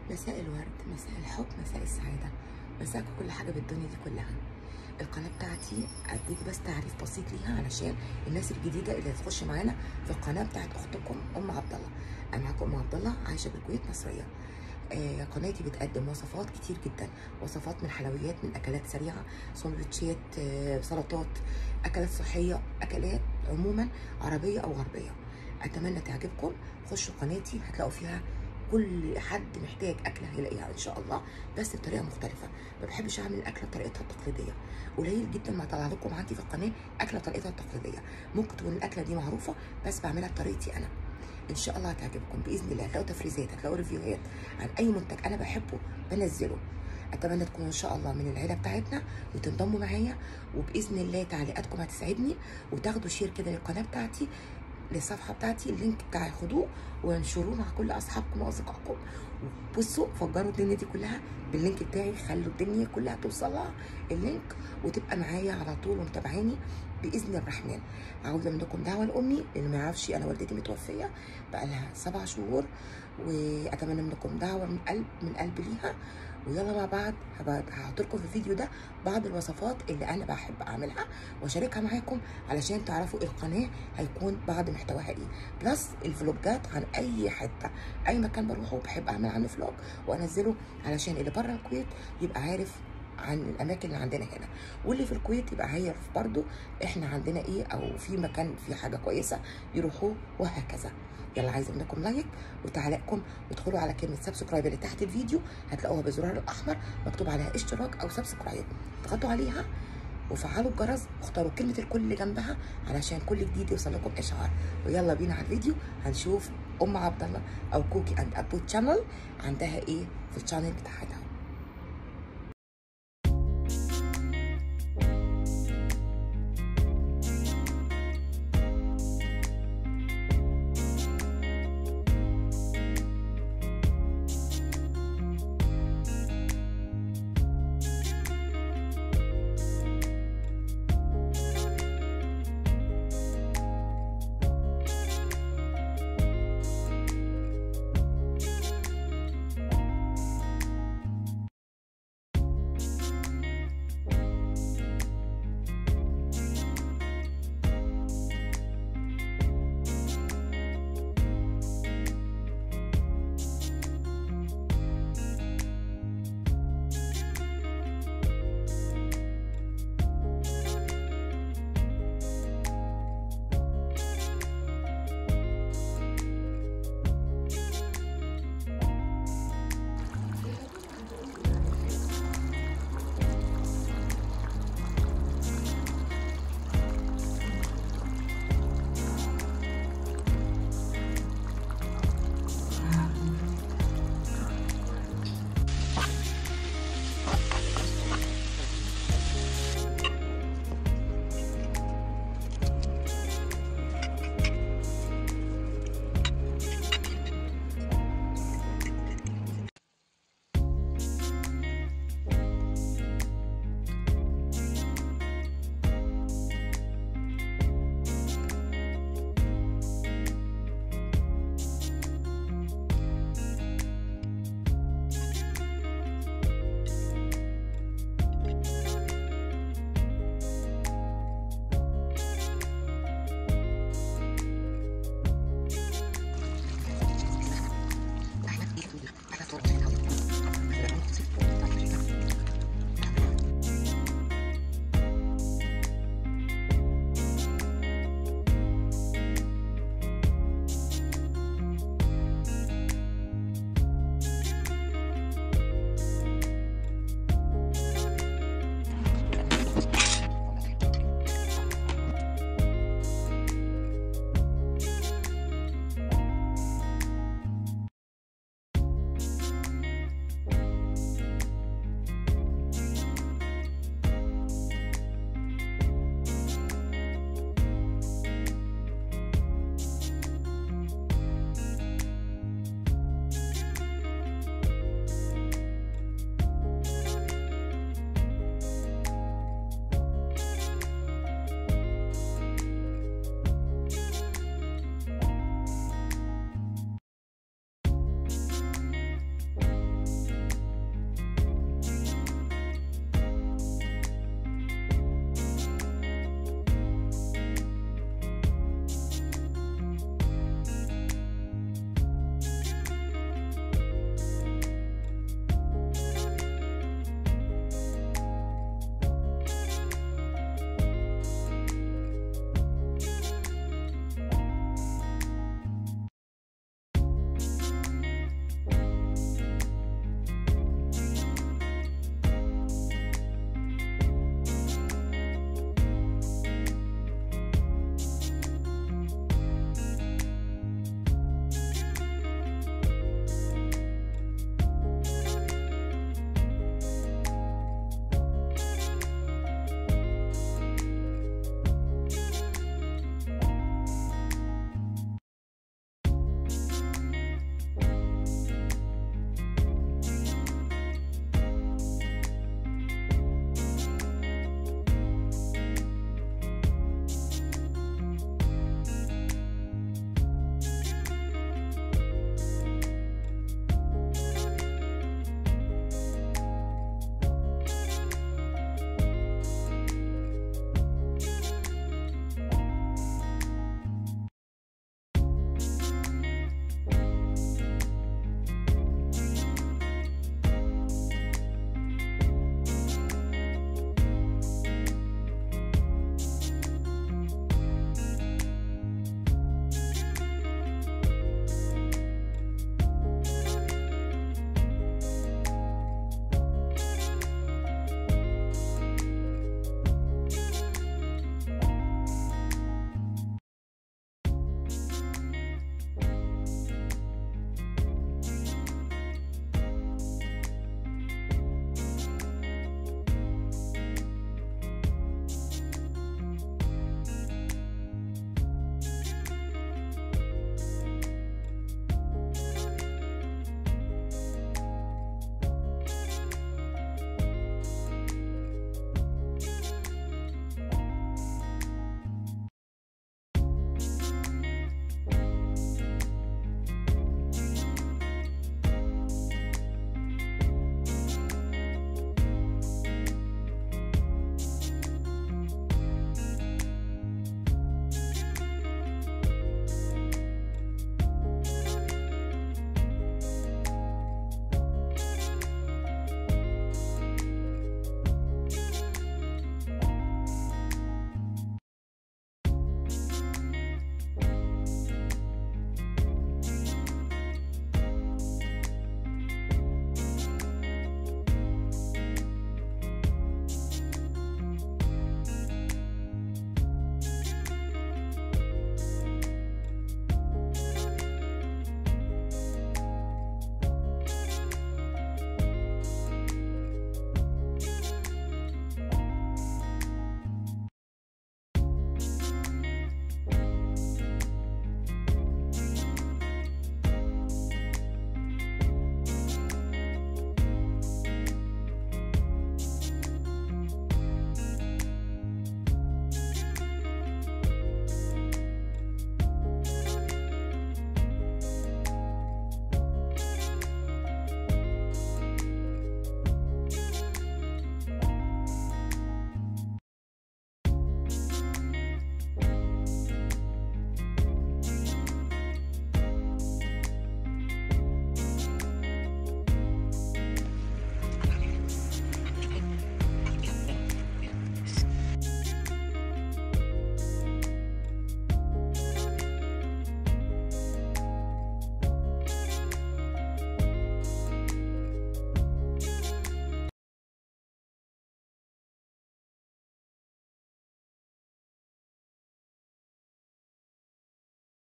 مساء الورد مساء الحب مساء السعادة مساء كل حاجة بالدنيا دي كلها القناة بتاعتي اديك بس تعريف بسيط ليها علشان الناس الجديدة اللي هتخش معانا في القناة بتاعت اختكم ام عبد الله انا معاكم ام عبد الله عايشة بالكويت مصرية آه قناتي بتقدم وصفات كتير جدا وصفات من حلويات من اكلات سريعه سندوتشات آه سلطات اكلات صحيه اكلات عموما عربيه او غربيه اتمنى تعجبكم خشوا قناتي هتلاقوا فيها كل حد محتاج اكله هيلاقيها ان شاء الله بس بطريقه مختلفه ما بحبش اعمل الاكله بطريقتها التقليديه قليل جدا ما طلع لكم عندي في القناه اكله طريقتها التقليديه ممكن تكون الاكله دي معروفه بس بعملها بطريقتي انا ان شاء الله هتعجبكم باذن الله هتلاقوا تفريزات هتلاقوا ريفيوهات عن اي منتج انا بحبه بنزله اتمنى تكونوا ان شاء الله من العيله بتاعتنا وتنضموا معايا وباذن الله تعليقاتكم هتسعدني وتاخدوا شير كده للقناه بتاعتي للصفحه بتاعتي اللينك بتاعي خدوه وانشروه مع كل اصحابكم واصدقائكم بصوا فجروا الدنيا دي كلها باللينك بتاعي خلوا الدنيا كلها توصل لها اللينك وتبقى معايا على طول ومتابعاني باذن الرحمن عاوزه منكم دعوه لامي اللي ما يعرفش انا والدتي متوفيه بقى لها سبع شهور واتمنى منكم دعوه من قلب من قلب ليها ويلا مع بعض هحط لكم في الفيديو ده بعض الوصفات اللي انا بحب اعملها واشاركها معاكم علشان تعرفوا القناه هيكون بعض محتواها ايه بلس الفلوجات عن اي حته اي مكان بروحه بحب اعمل عنه فلوج وانزله علشان اللي بره الكويت يبقى عارف عن الاماكن اللي عندنا هنا واللي في الكويت يبقى عارف برضو احنا عندنا ايه او في مكان في حاجه كويسه يروحوه وهكذا يلا عايزه منكم لايك وتعليقكم وادخلوا على كلمه سبسكرايب اللي تحت الفيديو هتلاقوها بالزرار الاحمر مكتوب عليها اشتراك او سبسكرايب اضغطوا عليها وفعلوا الجرس واختاروا كلمه الكل اللي جنبها علشان كل جديد يوصل لكم اشعار ويلا بينا على الفيديو هنشوف ام عبد الله او كوكي اند ابو تشانل عندها ايه في الشانل بتاعتها